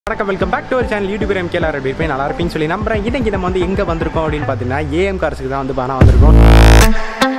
வணக்கம் welcome back to ஒரு channel YouTube M கேலார் எப்படி இருப்பேன் நல்லா இருப்பேன்னு சொல்லி நம்புறேன் இன்னைக்கு நம்ம வந்து எங்கே வந்திருக்கோம் அப்படின்னு பார்த்தீங்கன்னா ஏஎம் கார்ஸுக்கு தான் வந்து பணம் வந்திருக்கோம்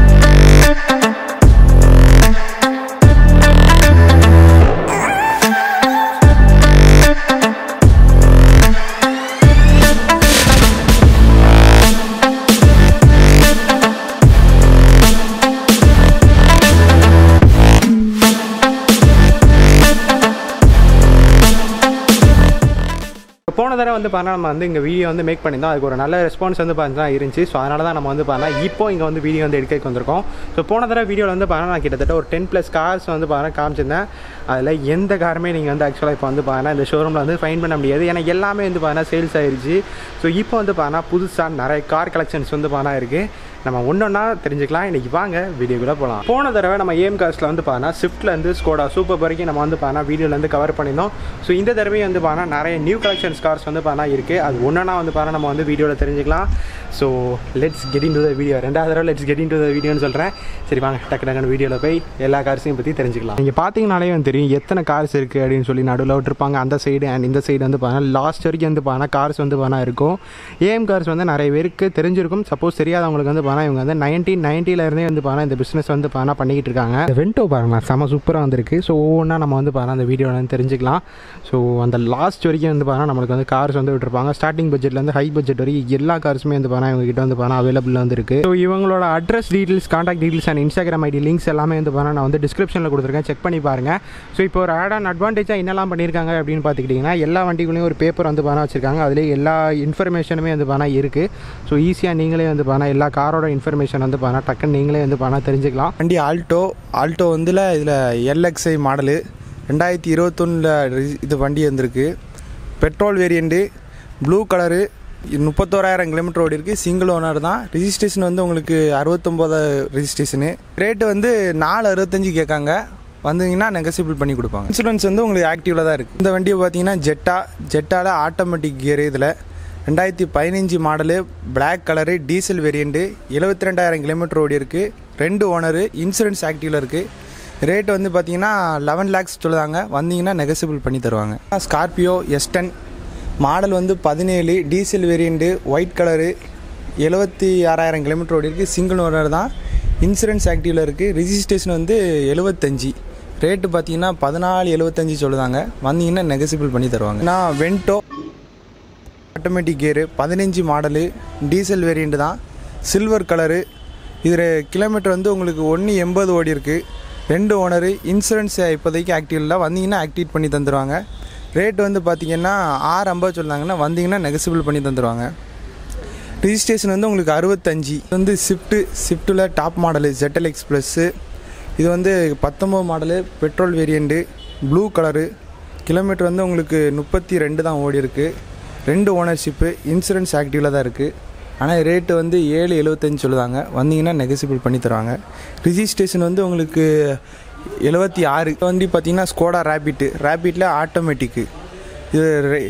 போன தடவை வந்து பார்த்தா நம்ம வந்து இங்கே வீடியோ வந்து மேக் பண்ணியிருந்தோம் அதுக்கு ஒரு நல்ல ரெஸ்பான்ஸ் வந்து பார்த்தா இருந்துச்சு ஸோ அதனால தான் நம்ம வந்து பார்த்தா இப்போ இங்கே வந்து வீடியோ வந்து எடுக்க வந்திருக்கோம் ஸோ போன தடவை வீடியோவில் வந்து பார்த்தா நான் கிட்டத்தட்ட ஒரு டென் ப்ளஸ் கார்ஸ் வந்து பார்த்தா காமிச்சிருந்தேன் அதில் எந்த காருமே நீங்கள் வந்து ஆக்சுவலாக இப்போ வந்து பார்த்தா இந்த ஷோரூமில் வந்து ஃபைன் பண்ண முடியாது ஏன்னா எல்லாமே வந்து பார்த்தா சேல்ஸ் ஆயிருச்சு ஸோ இப்போ வந்து பார்த்தா புதுசாக நிறைய கார் கலெக்ஷன்ஸ் வந்து பார்த்தா இருக்குது நம்ம ஒன்றொன்னா தெரிஞ்சுக்கலாம் இன்றைக்கி வாங்க வீடியோக்குள்ளே போகலாம் போன தடவை நம்ம ஏஎம் கார்ஸில் வந்து பார்த்தா ஸ்விஃப்ட்லேருந்து ஸ்கோடா சூப்பர் வரைக்கும் நம்ம வந்து பார்த்தா வீடியோலேருந்து கவர் பண்ணியிருந்தோம் ஸோ இந்த தடவையும் வந்து பார்த்தா நிறைய நியூ கலெக்ஷன்ஸ் கார்ஸ் வந்து பார்த்தா இருக்குது அது ஒன்றா வந்து பார்த்தா நம்ம வந்து வீடியோவில் தெரிஞ்சுக்கலாம் so let's get into the video ரெண்டாவது தடவை let's get into the வீடியோன்னு சொல்கிறேன் சரி வாங்க டக்கு டக்குன்னு வீடியோவில் போய் எல்லா கார்ஸையும் பற்றி தெரிஞ்சுக்கலாம் நீங்கள் பார்த்தீங்கனாலே வந்து தெரியும் எத்தனை கார்ஸ் இருக்குது அப்படின்னு சொல்லி நடுவில் விட்டுருப்பாங்க அந்த சைடு அண்ட் இந்த சைடு வந்து பார்த்தா லாஸ்ட் வரைக்கும் வந்து பார்த்தா கார்ஸ் வந்து பார்த்தா இருக்கும் ஏஎம் கார்ஸ் வந்து நிறைய பேருக்கு தெரிஞ்சிருக்கும் சப்போஸ் தெரியாதவங்களுக்கு வந்து பார்த்தா இவங்க வந்து நைன்டீன் நைன்ட்டிலேருந்தே வந்து பார்த்தா இந்த பிஸ்னஸ் வந்து பார்த்தா பண்ணிக்கிட்டு இருக்காங்க இந்த வெண்டோ பாருங்க செம சூப்பராக வந்திருக்கு ஸோ ஒவ்வொன்றா நம்ம வந்து பார்த்தா அந்த வீடியோவில் வந்து தெரிஞ்சுக்கலாம் ஸோ அந்த லாஸ்ட் வரைக்கும் வந்து பார்த்தா நம்மளுக்கு வந்து கார்ஸ் வந்து விட்டுருப்பாங்க ஸ்டார்டிங் பட்ஜெட்லேருந்து ஹை பட்ஜெட் வரைக்கும் எல்லா கார்ஸுமே வந்து பார்த்தா இவங்க கிட்ட வந்து பார்த்தா அவைலபிள் வந்து இருக்கு ஸோ இவங்களோட address details contact details and Instagram ID links எல்லாமே வந்து பார்த்தா நான் வந்து டிஸ்கிரிப்ஷனில் கொடுத்துருக்கேன் செக் பண்ணி பாருங்க ஸோ இப்போ ஒரு ஆட் ஆன் அட்வான்டேஜாக என்னெல்லாம் பண்ணியிருக்காங்க அப்படின்னு பார்த்துக்கிட்டிங்கன்னா எல்லா வண்டிக்குள்ளேயும் ஒரு பேப்பர் வந்து பார்த்தா வச்சிருக்காங்க அதுலேயே எல்லா இன்ஃபர்மேஷனுமே வந்து பார்த்தா இருக்குது ஸோ ஈஸியாக நீங்களே வந்து பார்த்தா எல்லா காரோட இன்ஃபர்மேஷன் வந்து பார்த்தா டக்குன்னு நீங்களே வந்து பார்த்தா தெரிஞ்சுக்கலாம் வண்டி ஆல்டோ ஆல்டோ வந்துல இதில் எல்எக்ஸ்ஐ மாடலு ரெண்டாயிரத்தி இருபத்தொன்னில் இது வண்டி வந்திருக்கு பெட்ரோல் வேரியண்ட்டு ப்ளூ கலரு முப்பத்தோராயிரம் கிலோமீட்டர் ஓடி இருக்குது சிங்கிள் ஓனர் தான் ரிஜிஸ்ட்ரேஷன் வந்து உங்களுக்கு அறுபத்தொம்போது ரிஜிஸ்ட்ரேஷனு ரேட்டு வந்து நாலு அறுபத்தஞ்சு கேட்காங்க வந்தீங்கன்னா நெகசிபிள் பண்ணி கொடுப்பாங்க இன்சூரன்ஸ் வந்து உங்களுக்கு ஆக்டிவில் தான் இருக்குது இந்த வண்டியை பார்த்தீங்கன்னா ஜெட்டா ஜெட்டாவில் ஆட்டோமேட்டிக் கியர் இதில் ரெண்டாயிரத்தி பதினஞ்சு model black colour diesel variant எழுபத்தி ரெண்டாயிரம் கிலோமீட்டர் ஓடி இருக்குது ரெண்டு ஓனரு இன்சூரன்ஸ் ஆக்டிவில் இருக்குது ரேட் வந்து பார்த்தீங்கன்னா லெவன் லேக்ஸ் சொல்லுதாங்க வந்தீங்கன்னா நெகசிபிள் பண்ணி தருவாங்க ஸ்கார்பியோ எஸ்டன் மாடல் வந்து பதினேழு டீசல் வேரியண்ட்டு ஒயிட் கலரு எழுபத்தி ஆறாயிரம் கிலோமீட்டர் ஓடி இருக்குது சிங்கிள் ஓனர் தான் இன்சூரன்ஸ் ஆக்டிவில் இருக்குது ரிஜிஸ்ட்ரேஷன் வந்து எழுபத்தஞ்சி ரேட்டு பார்த்தீங்கன்னா பதினாலு எழுபத்தஞ்சி சொல்லுதாங்க வந்தீங்கன்னா நெகசிபிள் பண்ணி தருவாங்க நான் வென்டோ ஆட்டோமேட்டிக் கியரு பதினஞ்சு மாடலு டீசல் வேரியண்ட் தான் சில்வர் கலரு இதில் கிலோமீட்டர் வந்து உங்களுக்கு ஒன்று எண்பது ஓடி இருக்குது ரெண்டு ஓனரு இன்சூரன்ஸ் இப்போதைக்கு ஆக்டிவ் இல்லை வந்தீங்கன்னா ஆக்டிவேட் பண்ணி தந்துடுவாங்க ரேட் வந்து பார்த்தீங்கன்னா ஆறு ஐம்பது சொன்னாங்கன்னா வந்தீங்கன்னா நெகசிபிள் பண்ணி தந்துடுவாங்க ரிஜிஸ்ட்ரேஷன் வந்து உங்களுக்கு அறுபத்தஞ்சி இது வந்து ஸ்விஃப்ட்டு ஸ்விஃப்ட்டில் டாப் மாடலு ஜெட்டல் எக்ஸ்ப்ரெஸ்ஸு இது வந்து பத்தொம்போது model petrol variant blue colour kilometre வந்து உங்களுக்கு முப்பத்தி ரெண்டு தான் ஓடி இருக்குது ரெண்டு ஓனர்ஷிப்பு இன்சூரன்ஸ் ஆக்டிவில் தான் இருக்குது ஆனால் ரேட்டு வந்து ஏழு எழுபத்தஞ்சு சொல்லுவாங்க வந்தீங்கன்னா நெகசிபிள் பண்ணி தருவாங்க ரிஜிஸ்ட்ரேஷன் வந்து உங்களுக்கு எழுபத்தி ஆறு வண்டி பார்த்தீங்கன்னா ஸ்கோடா ரேபிட்டு ரேபிட்டில் ஆட்டோமேட்டிக்கு இது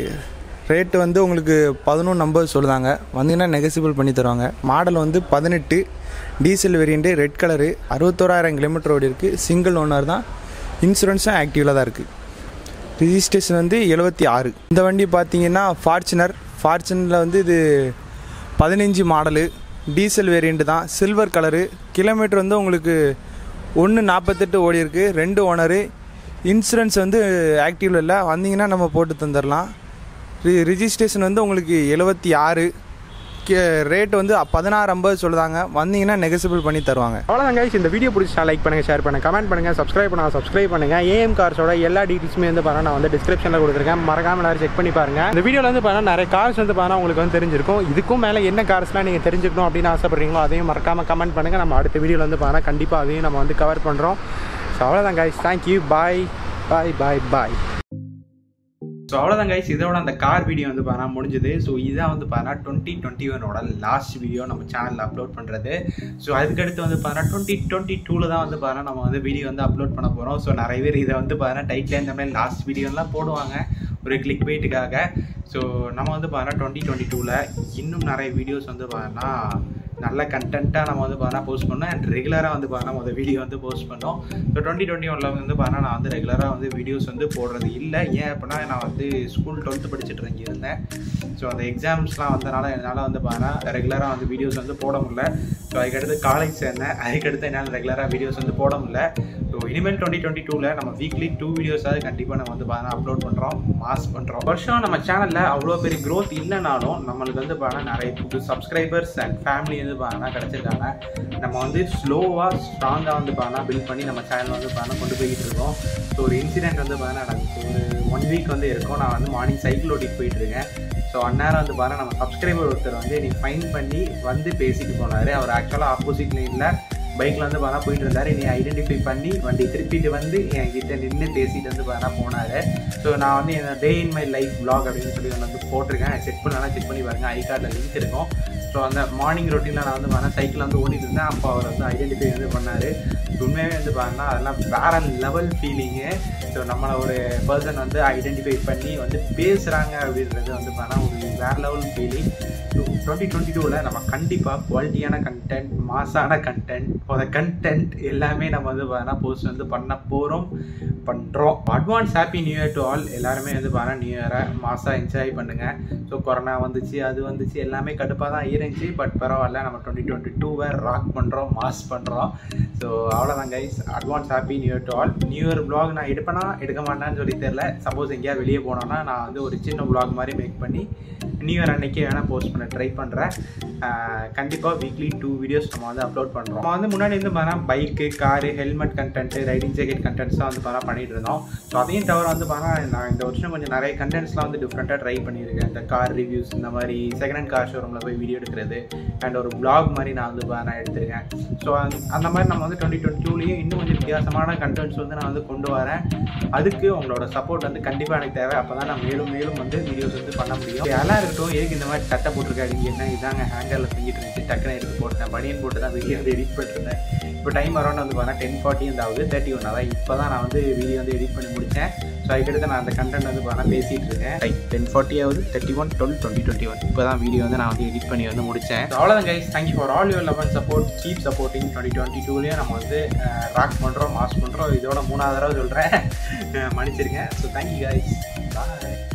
ரேட்டு வந்து உங்களுக்கு பதினொன்று ஐம்பது சொல்லுதாங்க வந்தீங்கன்னா நெகசிபிள் பண்ணி தருவாங்க மாடல் வந்து பதினெட்டு டீசல் வேரியண்ட்டு ரெட் கலரு அறுபத்தோராயிரம் கிலோமீட்டர் ஓடி இருக்குது சிங்கிள் ஓனர் தான் இன்சூரன்ஸும் ஆக்டிவில் தான் இருக்குது ரிஜிஸ்ட்ரேஷன் வந்து எழுபத்தி ஆறு இந்த வண்டி பார்த்தீங்கன்னா ஃபார்ச்சுனர் ஃபார்ச்சுனரில் வந்து இது பதினஞ்சு மாடலு டீசல் வேரியண்ட்டு தான் சில்வர் கலரு கிலோமீட்டர் வந்து உங்களுக்கு ஒன்று நாற்பத்தெட்டு ஓடி இருக்குது ரெண்டு ஓனரு இன்சூரன்ஸ் வந்து ஆக்டிவில் இல்லை வந்தீங்கன்னா நம்ம போட்டு தந்துடலாம் ரி ரிஜிஸ்ட்ரேஷன் வந்து உங்களுக்கு எழுபத்தி ஆறு ரேட் வந்து பதினாறு ஐம்பது சொல்லுதாங்க வந்தீங்கன்னா நெகசிபிள் பண்ணி தருவாங்க அவ்வளோதான் guys இந்த வீடியோ பிடிச்சா லைக் பண்ணுங்கள் ஷேர் பண்ணுங்கள் கமெண்ட் பண்ணுங்கள் சப்ஸ்கிரைப் பண்ணா சப்ஸ்கிரைப் பண்ணுங்கள் ஏஎம் கார்ஸோட எல்லா டீட்டெயில்ஸுமே வந்து பாருங்க நான் வந்து டிஸ்கிரிப்ஷனில் கொடுத்துருக்கேன் மறக்காம எல்லாரும் செக் பண்ணி பாருங்க இந்த வீடியோவில் வந்து பாருங்க நிறைய கார்ஸ் வந்து பாருங்க உங்களுக்கு வந்து தெரிஞ்சிருக்கும் இதுக்கும் மேலே என்ன கார்ஸ்லாம் நீங்கள் தெரிஞ்சுக்கணும் அப்படின்னு ஆசைப்படுறீங்களோ அதையும் மறக்காம கமெண்ட் பண்ணுங்கள் நம்ம அடுத்த வீடியோவில் வந்து பாருங்க கண்டிப்பாக அதையும் நம்ம வந்து கவர் பண்ணுறோம் ஸோ அவ்வளோதான் guys thank you bye bye bye bye so அவ்வளோதான் கைஸ் இதோட அந்த கார் வீடியோ வந்து பாருங்க முடிஞ்சது ஸோ இதான் வந்து பாருங்க டுவெண்ட்டி டுவெண்ட்டி ஒனோட லாஸ்ட் வீடியோ நம்ம சேனலில் அப்லோட் பண்ணுறது ஸோ அதுக்கடுத்து வந்து பாருங்க டுவெண்ட்டி டுவெண்ட்டி டூவில் தான் வந்து பாருங்க நம்ம வந்து வீடியோ வந்து அப்லோட் பண்ண போகிறோம் ஸோ நிறைய பேர் இதை வந்து பாருங்க டைட்டில் இந்த மாதிரி லாஸ்ட் வீடியோலாம் போடுவாங்க ஒரு கிளிக் வெயிட்டுக்காக ஸோ நம்ம வந்து பாருங்க டுவெண்ட்டி டுவெண்ட்டி டூவில் இன்னும் நிறைய வீடியோஸ் வந்து பாருங்கன்னா நல்ல கண்டென்ட்டாக நம்ம வந்து பார்த்தா போஸ்ட் பண்ணோம் அண்ட் ரெகுலராக வந்து பார்த்தா முதல் வீடியோ வந்து போஸ்ட் பண்ணோம் ஸோ டுவெண்ட்டி டுவெண்ட்டி ஒனில் வந்து பார்த்தா நான் வந்து ரெகுலராக வந்து வீடியோஸ் வந்து போடுறது இல்லை ஏன் அப்படின்னா நான் வந்து ஸ்கூல் டுவெல்த்து படிச்சுட்டு இங்கே இருந்தேன் ஸோ அந்த எக்ஸாம்ஸ்லாம் வந்தனால என்னால் வந்து பார்த்தா ரெகுலராக வந்து வீடியோஸ் வந்து போட முடியல ஸோ அதுக்கடுத்து காலேஜ் சேர்ந்தேன் அதுக்கடுத்து என்னால் ரெகுலராக வீடியோஸ் வந்து போட முடியல ஸோ இனிமேல் டுவெண்ட்டி டுவெண்ட்டி டூவில் நம்ம வீக்லி டூ வீடியோஸாவது கண்டிப்பாக நம்ம வந்து பார்த்தா அப்லோட் பண்ணுறோம் மாஸ் பண்ணுறோம் வருஷம் நம்ம சேனலில் அவ்வளோ பெரிய க்ரோத் இல்லைனாலும் நம்மளுக்கு வந்து பார்த்தா நிறைய புது சப்ஸ்கிரைபர்ஸ் அண்ட் ஃபேமிலி வந்து பார்த்தா கிடச்சிருக்காங்க நம்ம வந்து ஸ்லோவாக ஸ்ட்ராங்காக வந்து பார்த்தா பில்ட் பண்ணி நம்ம சேனல் வந்து பார்த்தா கொண்டு போய்கிட்டு இருக்கோம் ஸோ ஒரு இன்சிடென்ட் வந்து பார்த்தா நடந்துச்சு ஒரு ஒன் வீக் வந்து இருக்கும் நான் வந்து மார்னிங் சைக்கிள் ஓட்டிட்டு போயிட்டு இருக்கேன் ஸோ அந்நேரம் வந்து பாருங்க நம்ம சப்ஸ்கிரைபர் ஒருத்தர் வந்து நீ ஃபைன் பண்ணி வந்து பேசிட்டு போனார் அவர் ஆக்சுவலாக ஆப்போசிட் லைனில் பைக்கில் வந்து பார்த்தா போயிட்டு இருந்தார் நீ ஐடென்டிஃபை பண்ணி வண்டி திருப்பிட்டு வந்து என்கிட்ட நின்று பேசிட்டு வந்து பார்த்தா போனார் ஸோ நான் வந்து என்னோட day in my life vlog அப்படின்னு சொல்லி ஒன்று வந்து போட்டிருக்கேன் செக் பண்ணலாம் செக் பண்ணி பாருங்க ஐ கார்டில் லிங்க் இருக்கும் ஸோ அந்த மார்னிங் ரொட்டீனில் நான் வந்து பார்த்தா சைக்கிள் வந்து ஓடிட்டு இருந்தேன் அப்போ அவர் வந்து ஐடென்டிஃபை வந்து பண்ணார் உண்மையாகவே வந்து பாருங்கன்னா அதெல்லாம் வேற லெவல் ஃபீலிங்கு ஸோ நம்மளை ஒரு பர்சன் வந்து ஐடென்டிஃபை பண்ணி வந்து பேசுகிறாங்க அப்படின்றது வந்து பார்த்தா ஒரு வேற level feeling so twenty twenty டூவில் நம்ம கண்டிப்பாக குவாலிட்டியான கண்டென்ட் மாசான கண்டென்ட் அந்த கண்டென்ட் எல்லாமே நம்ம வந்து பார்த்தா போஸ்ட் வந்து பண்ண போகிறோம் பண்ணுறோம் advance happy new year to all எல்லாருமே வந்து பார்த்தா நியூ இயரை மாசாக என்ஜாய் பண்ணுங்கள் ஸோ கொரோனா வந்துச்சு அது வந்துச்சு எல்லாமே கடுப்பாக தான் இருந்துச்சு பட் பரவாயில்ல நம்ம டுவெண்ட்டி டுவெண்ட்டி டூவை ராக் பண்ணுறோம் மாஸ் பண்ணுறோம் ஸோ அவ்வளோதான் guys advance happy new year to all new year vlog நான் எடுப்பேனா எடுக்க மாட்டேன்னு சொல்லி தெரில சப்போஸ் எங்கேயா வெளியே போனோன்னா நான் வந்து ஒரு சின்ன vlog மாதிரி மேக் பண்ணி நியூ இயர் அன்னைக்கு வேணால் போஸ்ட் பண்ண ட்ரை பண்ணுறேன் கண்டிப்பாக வீக்லி டூ வீடியோஸ் நம்ம வந்து அப்லோட் பண்ணுறோம் நம்ம வந்து முன்னாடி வந்து பார்த்தா bike car helmet content riding jacket கண்டென்ட்ஸ்லாம் வந்து பார்த்தா பண்ணிட்டு இருந்தோம் ஸோ அதையும் தவிர வந்து பார்த்தா நான் இந்த வருஷம் கொஞ்சம் நிறைய கண்டென்ட்ஸ்லாம் வந்து டிஃப்ரெண்ட்டாக ட்ரை பண்ணியிருக்கேன் இந்த கார் ரிவ்யூஸ் இந்த மாதிரி செகண்ட் ஹேண்ட் கார் ஷோரூமில் போய் வீடியோ எடுக்கிறது அண்ட் ஒரு vlog மாதிரி நான் வந்து நான் எடுத்திருக்கேன் ஸோ அந்த மாதிரி நம்ம வந்து டுவெண்ட்டி டுவெண்ட்டி டூலேயும் இன்னும் கொஞ்சம் வித்தியாசமான கண்டென்ட்ஸ் வந்து நான் வந்து கொண்டு வரேன் அதுக்கு உங்களோட சப்போர்ட் வந்து கண்டிப்பாக எனக்கு தேவை அப்போ தான் நான் மேலும் மேலும் வந்து வீடியோஸ் வந்து பண்ண முடியும் எல்லாம் இருக்கட்டும் எதுக்கு இந்த மாதிரி சட்டை போட்டிருக்காங்க என்ன இதாங்க ஹேங்கரில் செஞ்சுட்டு இருந்துச்சு டக்குன்னு எடுத்து போட்டேன் பனியன் போட்டு தான் வீடியோ வந்து எடிட் பண்ணிருந்தேன் இப்போ டைம் அரௌண்ட் வந்து பார்த்தா டென் ஃபார்ட்டி வந்து ஆகுது தேர்ட்டி ஒன் அதான் இப்போ தான் நான் வந்து வீடியோ வந்து எடிட் பண்ணி முடித்தேன் ஸோ அதுக்கடுத்து நான் அந்த கண்டென்ட் வந்து பார்த்தா பேசிகிட்டு இருக்கேன் லைக் டென் ஃபார்ட்டி ஆகுது thirty one twelve twenty twenty one இப்போ தான் வீடியோ வந்து நான் வந்து எடிட் பண்ணி வந்து முடித்தேன் ஸோ அவ்வளோதான் guys thank you for all your love and support keep supporting twenty twenty டூலேயும் நம்ம வந்து ராக் பண்ணுறோம் மாஸ் பண்ணுறோம் இதோட மூணாவது தடவை சொல்கிறேன் மன்னிச்சிருங்க ஸோ தேங்க்யூ கைஸ் பாய்